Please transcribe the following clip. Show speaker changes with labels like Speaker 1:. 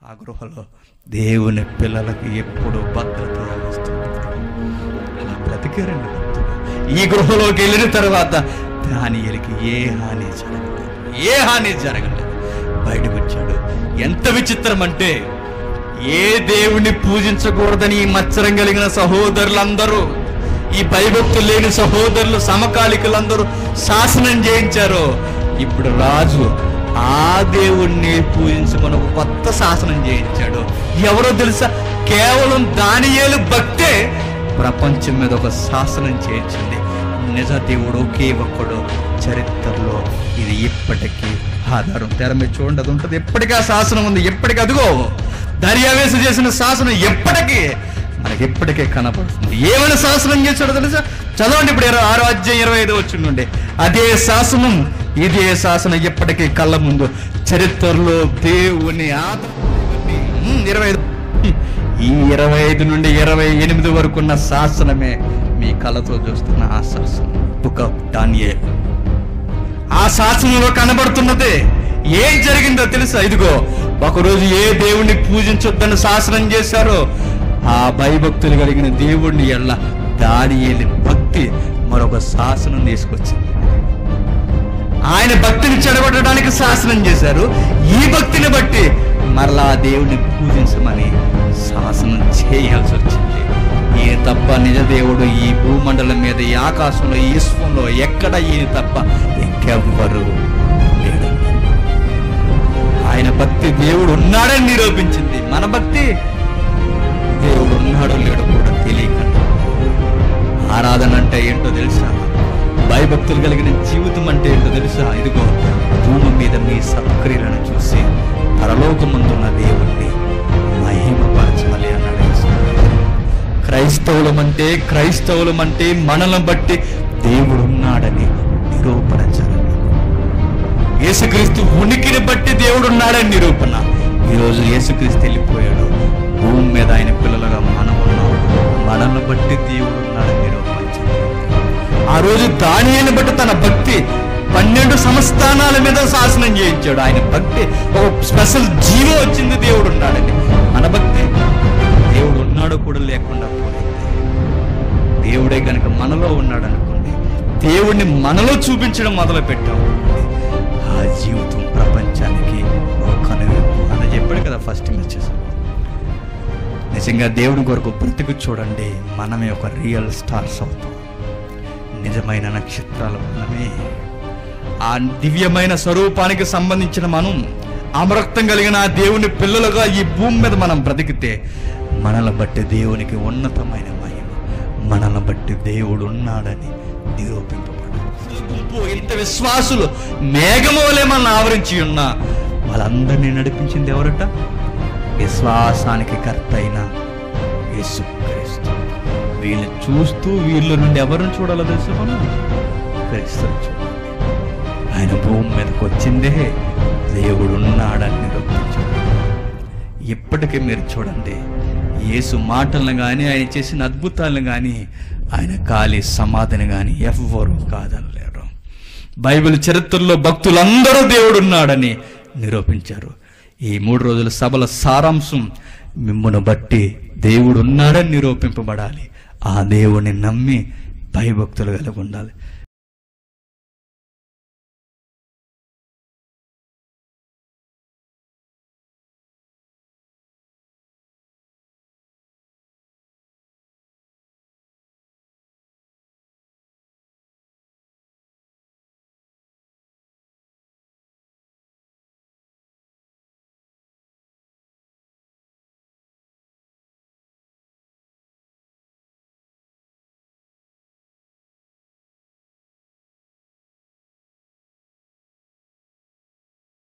Speaker 1: ఆ గృహలో దేవుని పిల్లలకు ఎప్పుడు భద్రత వస్తుంది అలా బ్రతికారండి భక్తులు ఈ గృహలోకి వెళ్ళిన తర్వాత దానియలకి ఏ హాని జరగలేదు ఏ హాని జరగలేదు బయటకు వచ్చాడు ఎంత విచిత్రం అంటే ఏ దేవుణ్ణి పూజించకూడదని ఈ మత్సరం కలిగిన సహోదరులందరూ ఈ భయభక్తులు లేని సహోదరులు సమకాలికులందరూ శాసనం చేయించారు ఇప్పుడు రాజు ఆ దేవుణ్ణి పూజించమని ఒక కొత్త శాసనం చేయించాడు ఎవరో తెలుసా కేవలం దానియేలు భక్తే ప్రపంచం మీద ఒక శాసనం చేయించింది నిజ దేవుడు ఒకే ఒక్కడు చరిత్రలో ఇది ఇప్పటికీ ఆధారం తెర మీద చూడండి అది ఉంటుంది ఎప్పటికీ ఆ శాసనం ఉంది ఎప్పటికీ అదిగో దర్యావేశ చేసిన శాసనం ఎప్పటికీ మనకి ఎప్పటికే కనపడుతుంది ఏమైనా శాసనం చేశాడో తెలుసా చదవండి ఇప్పుడు ఇరవై ఆరో అధ్యాయం ఇరవై ఐదు వచ్చిండండి అదే శాసనం ఇదే శాసనం ఎప్పటికీ కళ్ళ ముందు చరిత్రలో దేవుని ఆదరణ ఇరవై ఐదు ఈ ఇరవై ఐదు నుండి ఇరవై ఎనిమిది వరకు ఉన్న శాసనమే మీ కళ్ళతో చూస్తున్న ఆ శాసనం బుక్ ఆఫ్ డానియేల్ ఆ శాసనంలో కనబడుతున్నదే ఏం జరిగిందో తెలుసా ఇదిగో ఒకరోజు ఏ దేవుణ్ణి పూజించొద్దని శాసనం చేశారో ఆ భయభక్తులు కలిగిన దేవుణ్ణి ఎల్ల దాడి భక్తి మరొక శాసనం తీసుకొచ్చింది ఆయన భక్తిని చెడగొట్టడానికి శాసనం చేశారు ఈ భక్తిని బట్టి మరలా ఆ దేవుణ్ణి పూజించమని శాసనం చేయాల్సి వచ్చింది ఈయన తప్ప నిజ దేవుడు ఈ భూమండలం మీద ఈ ఆకాశంలో ఈ విశ్వంలో ఎక్కడ ఈయన తప్ప ఇంకెవ్వరు లేడు ఆయన భక్తి దేవుడు ఉన్నాడని నిరూపించింది మన భక్తి దేవుడు ఉన్నాడో లేడో కూడా తెలియక ఆరాధన అంటే ఏంటో తెలుసా భయభక్తులు కలిగిన జీవితం అంటే ఏంటో తెలుసా ఇదిగో భూమి మీద మీ సత్క్రియలను చూసి పరలోకమందున్న దేవుణ్ణి మహిమపరచాలి అన్నాడు యేసుక్రీస్తు. క్రైస్తవులం అంటే క్రైస్తవులం అంటే మనల్ని బట్టి దేవుడు ఉన్నాడని నిరూపణించాలి యేసుక్రీస్తు ఉనికిని బట్టి దేవుడు ఉన్నాడని నిరూపణ ఈరోజు యేసుక్రీస్తు వెళ్ళిపోయాడు భూమి మీద ఆయన పిల్లలుగా మనం ఉన్నాం మనల్ని బట్టి దేవుడు ఉన్నాడని నిరూపించాడు ఆ రోజు దానిని బట్టి తన భక్తి పన్నెండు సంస్థానాల మీద శాసనం చేయించాడు ఆయన భక్తి ఒక స్పెషల్ జీవో వచ్చింది దేవుడు ఉన్నాడని మన భక్తి దేవుడు ఉన్నాడో కూడా లేకుండా పోయింది దేవుడే కనుక మనలో ఉన్నాడు అనుకోండి దేవుణ్ణి మనలో చూపించడం మొదలు పెట్టాం ఆ జీవితం ప్రపంచానికి ఒక కనువిప్పు అని చెప్పాడు కదా ఫస్ట్ మెసేజ్ నిజంగా దేవుడి కొరకు బ్రతుకు చూడండి మనమే ఒక రియల్ స్టార్స్ అవుతాం నిజమైన నక్షత్రాలు మనమే ఆ దివ్యమైన స్వరూపానికి సంబంధించిన మనం అమరక్తం కలిగిన ఆ దేవుని పిల్లలుగా ఈ భూమి మీద మనం బ్రతికితే మనల్ని బట్టి దేవునికి ఉన్నతమైన మహిమ మనల్ని బట్టి దేవుడు ఉన్నాడని నిరూపింపబడాలి గుంపు ఇంత విశ్వాసులు మేఘమోలే మనల్ని ఆవరించి ఉన్న వాళ్ళందరినీ నడిపించింది ఎవరట విశ్వాసానికి కర్త అయిన యేసుక్రీస్తు వీళ్ళని చూస్తూ వీళ్ళ నుండి ఎవరిని చూడాలో తెలుసు మనం క్రీస్తుని చూడాలి ఆయన భూమి మీదకి వచ్చిందే దేవుడు ఉన్నాడని నిరూపించాడు ఇప్పటికీ మీరు చూడండి యేసు మాటలను కానీ ఆయన చేసిన అద్భుతాలను కానీ ఆయన ఖాళీ సమాధిని కానీ ఎవ్వరూ కాదనలేరు బైబిల్ చరిత్రలో భక్తులందరూ దేవుడు ఉన్నాడని నిరూపించారు ఈ మూడు రోజుల సభల సారాంశం మిమ్మల్ని బట్టి దేవుడు ఉన్నాడని నిరూపింపబడాలి ఆ దేవుని నమ్మి భయభక్తులు కలిగి ఉండాలి